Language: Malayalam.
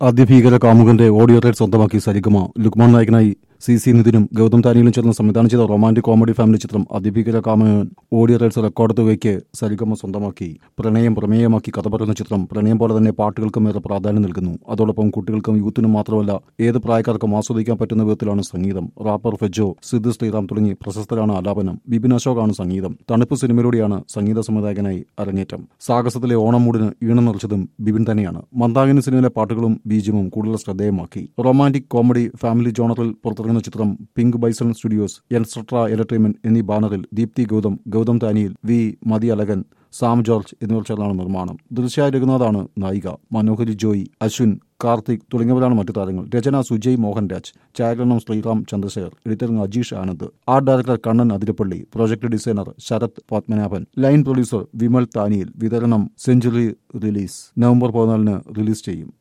അതിഭീകര കാമുകന്റെ ഓഡിയോ റൈറ്റ് സ്വന്തമാക്കി സരിഗമ ലുക്മാൻ നായകനായി സി സി നിതിനും ഗൗതം താനിയിലും ചേർന്ന് സംവിധാനം ചെയ്ത റൊമാന്റിക് കോമഡി ഫാമിലി ചിത്രം അതിഭീകര കാമുകൻ ഓഡിയോ റൈറ്റ്സ് റെക്കോർഡെത്തുവയ്ക്ക് സരിഗമ സ്വന്തമാക്കി പ്രണയം പ്രമേയമാക്കി കഥ പറയുന്ന ചിത്രം പ്രണയം പോലെ തന്നെ പാട്ടുകൾക്കും ഏറെ പ്രാധാന്യം നൽകുന്നു അതോടൊപ്പം കുട്ടികൾക്കും യൂത്തിനും മാത്രമല്ല ഏത് പ്രായക്കാർക്കും ആസ്വദിക്കാൻ പറ്റുന്ന വിധത്തിലാണ് സംഗീതം റാപ്പർ ഫെജോ സിദ്ധു ശ്രീറാം തുടങ്ങി പ്രശസ്തരാണ് ആലാപനം ബിപിൻ അശോകാണ് സംഗീതം തണുപ്പ് സിനിമയിലൂടെയാണ് സംഗീത സംവിധായകനായി അരങ്ങേറ്റം സാഹസത്തിലെ ഓണം മൂടിന് ഈണം നിറച്ചതും ബിപിൻ തന്നെയാണ് മന്ദാകിനി സിനിമയിലെ പാട്ടുകളും ബീജമും കൂടുതൽ ശ്രദ്ധേയമാക്കി റൊമാന്റിക് കോമഡി ഫാമിലി ജോണറിൽ പുറത്തിറങ്ങുന്ന ചിത്രം Pink Bison Studios Enstra Entertainment എന്നീ ബാനറിൽ Deepthi Gautham Gautham Thaniyil V Mathi Alagan Sam George എന്നിവർ ചേർന്നാണ് നിർമ്മാണം ദൃശ്യ രഘുനാഥാണ് നായിക മനോഹരി ജോയി അശ്വിൻ കാർത്തിക് തുടങ്ങിയവരാണ് മറ്റു താരങ്ങൾ രചന സുജയ് മോഹൻരാജ് ഛായാഗ്രഹണം Sreeram Chandrasekhar editing Ajeesh Anand art director Kannan Athirappilly project designer Sarath Padmanabhan line producer Vimal Thaniyil വിതരണം സെഞ്ചുറി റിലീസ് നവംബർ പതിനാലിന് റിലീസ് ചെയ്യും